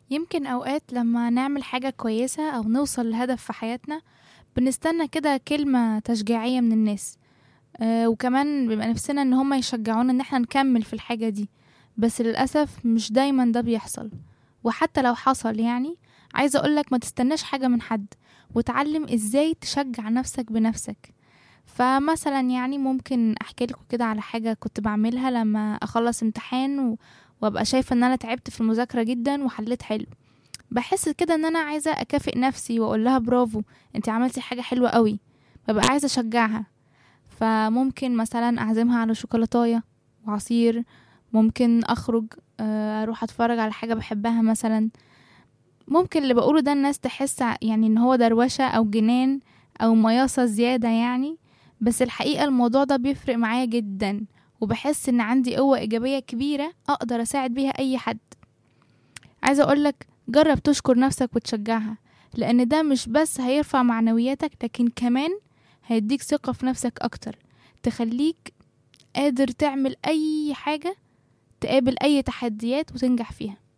يمكن أوقات لما نعمل حاجة كويسة أو نوصل لهدف في حياتنا بنستنى كده كلمة تشجيعية من الناس آه وكمان بيبقى نفسنا ان هما يشجعونا ان احنا نكمل في الحاجة دي بس للأسف مش دايما ده بيحصل وحتى لو حصل يعني عايزة أقولك ما تستناش حاجة من حد وتعلم ازاي تشجع نفسك بنفسك فمثلا يعني ممكن احكي لكم كده على حاجة كنت بعملها لما اخلص امتحان و... وابقى شايفة ان انا تعبت في المذاكرة جدا وحليت حلو بحس كده ان انا عايزة اكافئ نفسي واقول لها برافو انت عملتي حاجة حلوة قوي ببقى عايزة اشجعها فممكن مثلا اعزمها على شوكولاتاية وعصير ممكن اخرج آه، اروح اتفرج على حاجة بحبها مثلا ممكن اللي بقوله ده الناس تحس ع- يعني ان هو دروشة او جنان او مياصة زيادة يعني بس الحقيقة الموضوع ده بيفرق معايا جدا وبحس ان عندي قوة ايجابية كبيرة اقدر اساعد بيها اي حد عايزة اقولك جرب تشكر نفسك وتشجعها لان ده مش بس هيرفع معنوياتك لكن كمان هيديك ثقة في نفسك اكتر تخليك قادر تعمل اي حاجة تقابل اي تحديات وتنجح فيها